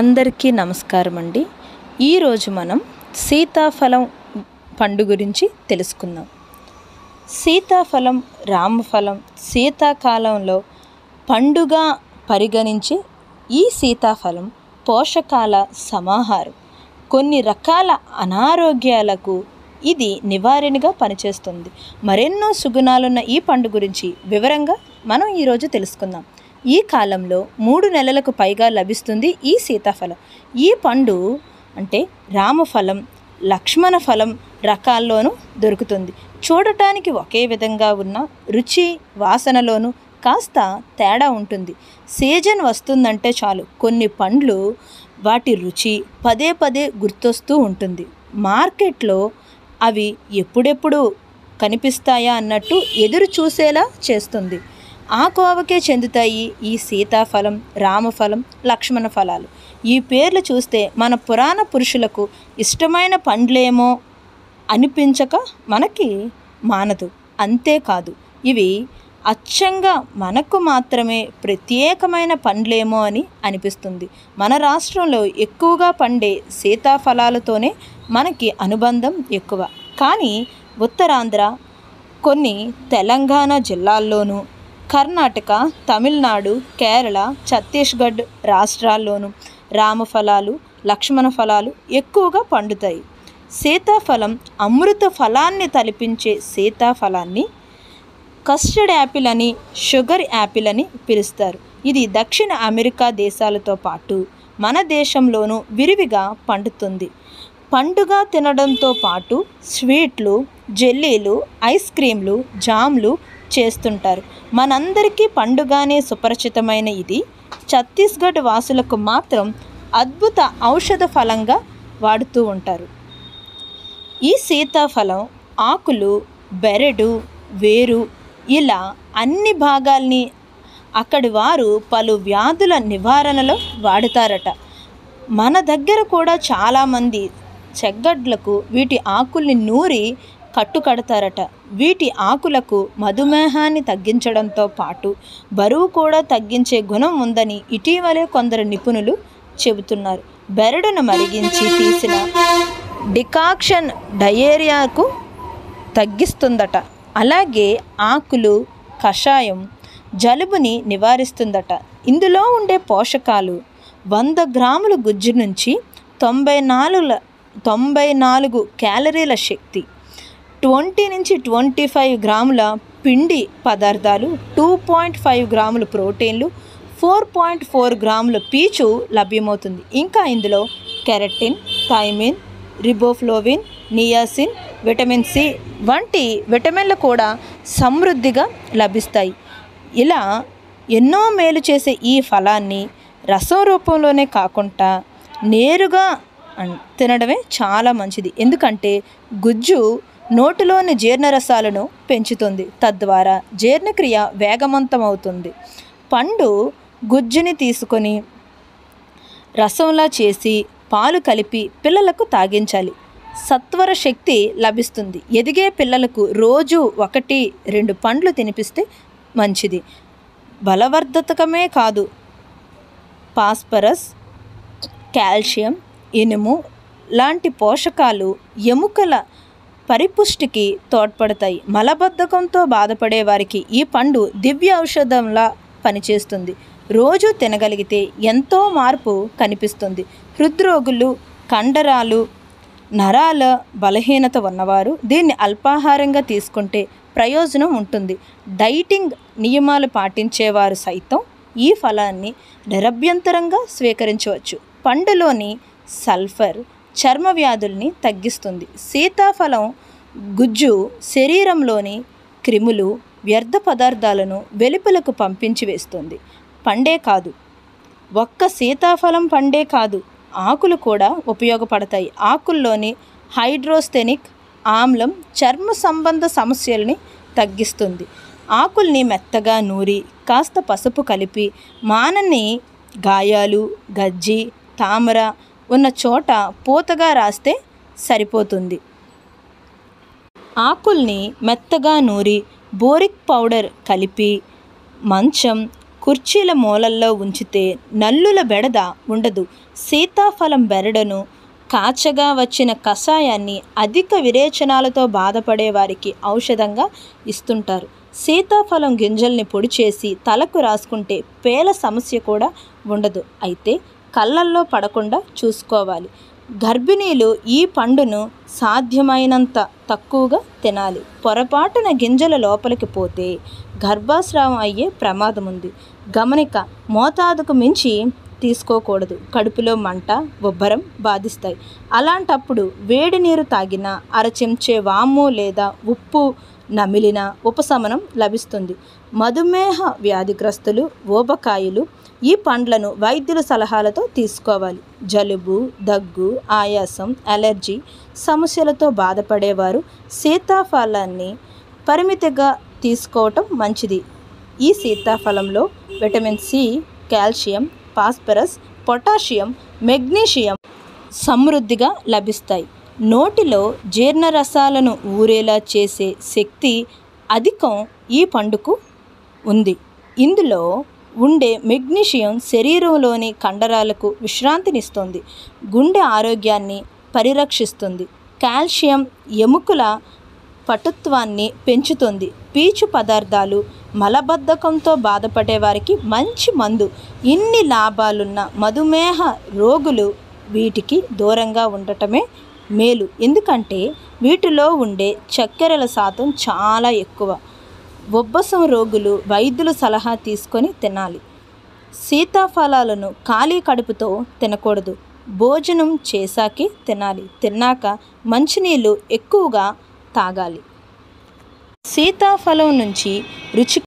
అందరికీ నమస్కారం అండి ఈరోజు మనం సీతాఫలం పండు గురించి తెలుసుకుందాం సీతాఫలం రామఫలం శీతాకాలంలో పండుగ పరిగణించే ఈ సీతాఫలం పోషకాల సమాహారం కొన్ని రకాల అనారోగ్యాలకు ఇది నివారణగా పనిచేస్తుంది మరెన్నో సుగుణాలున్న ఈ పండు గురించి వివరంగా మనం ఈరోజు తెలుసుకుందాం ఈ కాలంలో మూడు నెలలకు పైగా లభిస్తుంది ఈ సీతాఫలం ఈ పండు అంటే రామఫలం లక్ష్మణ ఫలం రకాల్లోనూ దొరుకుతుంది చూడటానికి ఒకే విధంగా ఉన్న రుచి వాసనలోనూ కాస్త తేడా ఉంటుంది సీజన్ వస్తుందంటే చాలు కొన్ని పండ్లు వాటి రుచి పదే పదే గుర్తొస్తూ ఉంటుంది మార్కెట్లో అవి ఎప్పుడెప్పుడు కనిపిస్తాయా అన్నట్టు ఎదురు చూసేలా చేస్తుంది ఆ కోవకే చెందుతాయి ఈ సీతాఫలం రామఫలం లక్ష్మణ ఫలాలు ఈ పేర్లు చూస్తే మన పురాణ పురుషులకు ఇష్టమైన పండ్లేమో అనిపించక మనకి మానదు అంతేకాదు ఇవి అచ్చంగా మనకు మాత్రమే ప్రత్యేకమైన పండ్లేమో అని అనిపిస్తుంది మన రాష్ట్రంలో ఎక్కువగా పండే సీతాఫలాలతోనే మనకి అనుబంధం ఎక్కువ కానీ ఉత్తరాంధ్ర కొన్ని తెలంగాణ జిల్లాల్లోనూ కర్ణాటక తమిళనాడు కేరళ ఛత్తీస్గఢ్ రాష్ట్రాల్లోనూ రామఫలాలు లక్ష్మణ ఫలాలు ఎక్కువగా పండుతాయి సీతాఫలం అమృత ఫలాన్ని తలిపించే సీతాఫలాన్ని కస్టర్డ్ యాపిల్ అని షుగర్ యాపిల్ అని పిలుస్తారు ఇది దక్షిణ అమెరికా దేశాలతో పాటు మన దేశంలోనూ విరివిగా పండుతుంది పండుగ తినడంతో పాటు స్వీట్లు జెల్లీలు ఐస్ క్రీంలు జామ్లు చేస్తుంటారు మనందరికీ పండుగానే సుపరిచితమైన ఇది ఛత్తీస్గఢ్ వాసులకు మాత్రం అద్భుత ఔషధ ఫలంగా వాడుతూ ఉంటారు ఈ సీతాఫలం ఆకులు బెరడు వేరు ఇలా అన్ని భాగాల్ని అక్కడి వారు పలు వ్యాధుల నివారణలో వాడుతారట మన దగ్గర కూడా చాలామంది చెగ్గడ్లకు వీటి ఆకుల్ని నూరి కట్టుకడతారట వీటి ఆకులకు మధుమేహాన్ని తగ్గించడంతో పాటు బరువు కూడా తగ్గించే గుణం ఉందని ఇటీవలే కొందరు నిపుణులు చెబుతున్నారు బెరడును మరిగించి తీసిన డికాక్షన్ డయేరియాకు తగ్గిస్తుందట అలాగే ఆకులు కషాయం జలుబుని నివారిస్తుందట ఇందులో ఉండే పోషకాలు వంద గ్రాముల గుజ్జు నుంచి తొంభై నాలుగు తొంభై నాలుగు క్యాలరీల శక్తి ట్వంటీ నుంచి ట్వంటీ ఫైవ్ గ్రాముల పిండి పదార్థాలు టూ పాయింట్ ఫైవ్ గ్రాముల ప్రోటీన్లు ఫోర్ పాయింట్ ఫోర్ గ్రాముల పీచు లభ్యమవుతుంది ఇంకా ఇందులో keratin thiamine riboflavin niacin vitamin C వంటి విటమిన్లు కూడా సమృద్ధిగా లభిస్తాయి ఇలా ఎన్నో మేలు చేసే ఈ ఫలాన్ని రసం రూపంలోనే కాకుండా నేరుగా తినడమే చాలా మంచిది ఎందుకంటే గుజ్జు నోటిలోని జీర్ణరసాలను పెంచుతుంది తద్వారా జీర్ణక్రియ వేగవంతం అవుతుంది పండు గుజ్జుని తీసుకొని రసంలా చేసి పాలు కలిపి పిల్లలకు తాగించాలి సత్వర శక్తి లభిస్తుంది ఎదిగే పిల్లలకు రోజు ఒకటి రెండు పండ్లు తినిపిస్తే మంచిది బలవర్ధకమే కాదు పాస్పరస్ కాల్షియం ఇనుము లాంటి పోషకాలు ఎముకల పరిపుష్టికి తోడ్పడతాయి మలబద్ధకంతో బాధపడే వారికి ఈ పండు దివ్య ఔషధంలా పనిచేస్తుంది రోజు తినగలిగితే ఎంతో మార్పు కనిపిస్తుంది హృద్రోగులు కండరాలు నరాల బలహీనత ఉన్నవారు దీన్ని అల్పాహారంగా తీసుకుంటే ప్రయోజనం ఉంటుంది డైటింగ్ నియమాలు పాటించేవారు సైతం ఈ ఫలాన్ని నిరభ్యంతరంగా స్వీకరించవచ్చు పండులోని సల్ఫర్ చర్మ వ్యాధుల్ని తగ్గిస్తుంది సీతాఫలం గుజ్జు శరీరంలోని క్రిములు వ్యర్థ పదార్థాలను వెలుపలకు పంపించి వేస్తుంది పండే కాదు ఒక్క సీతాఫలం పండే కాదు ఆకులు కూడా ఉపయోగపడతాయి ఆకుల్లోని హైడ్రోస్థెనిక్ ఆమ్లం చర్మ సంబంధ సమస్యల్ని తగ్గిస్తుంది ఆకుల్ని మెత్తగా నూరి కాస్త పసుపు కలిపి మానని గాయాలు గజ్జి తామర ఉన్న చోట పూతగా రాస్తే సరిపోతుంది ఆకుల్ని మెత్తగా నూరి బోరిక్ పౌడర్ కలిపి మంచం కుర్చీల మూలల్లో ఉంచితే నల్లుల బెడద ఉండదు సీతాఫలం బెరడును కాచగా వచ్చిన కషాయాన్ని అధిక విరేచనాలతో బాధపడే వారికి ఔషధంగా ఇస్తుంటారు సీతాఫలం గింజల్ని పొడి చేసి తలకు రాసుకుంటే పేల సమస్య కూడా ఉండదు అయితే కళ్ళల్లో పడకుండా చూసుకోవాలి గర్భిణీలు ఈ పండును సాధ్యమైనంత తక్కువగా తినాలి పొరపాటున గింజల లోపలికి పోతే గర్భస్రావం అయ్యే ప్రమాదం ఉంది గమనిక మోతాదుకు మించి తీసుకోకూడదు కడుపులో మంట ఉబ్బరం బాధిస్తాయి అలాంటప్పుడు వేడి నీరు తాగిన అర చెంచే వాము లేదా ఉప్పు నమిలిన ఉపశమనం లభిస్తుంది మధుమేహ వ్యాధిగ్రస్తులు ఊబకాయలు ఈ పండ్లను వైద్యుల సలహాలతో తీసుకోవాలి జలుబు దగ్గు ఆయాసం అలర్జీ సమస్యలతో బాధపడేవారు సీతాఫలాన్ని పరిమితిగా తీసుకోవటం మంచిది ఈ సీతాఫలంలో vitamin C calcium phosphorus potassium magnesium సమృద్ధిగా లభిస్తాయి నోటిలో జీర్ణరసాలను ఊరేలా చేసే శక్తి అధికం ఈ పండుకు ఉంది ఇందులో ఉండే మెగ్నీషియం శరీరంలోని కండరాలకు విశ్రాంతినిస్తుంది గుండె ఆరోగ్యాన్ని పరిరక్షిస్తుంది కాల్షియం ఎముకల పటుత్వాన్ని పెంచుతుంది పీచు పదార్థాలు మలబద్ధకంతో బాధపడే వారికి మంచి మందు ఇన్ని లాభాలున్న మధుమేహ రోగులు వీటికి దూరంగా ఉండటమే మేలు ఎందుకంటే వీటిలో ఉండే చక్కెరల శాతం చాలా ఎక్కువ బొబ్బసం రోగులు వైద్యుల సలహా తీసుకొని తినాలి సీతాఫలాలను ఖాళీ కడుపుతో తినకూడదు భోజనం చేశాకే తినాలి తిన్నాక మంచినీళ్ళు ఎక్కువగా తాగాలి సీతాఫలం నుంచి రుచి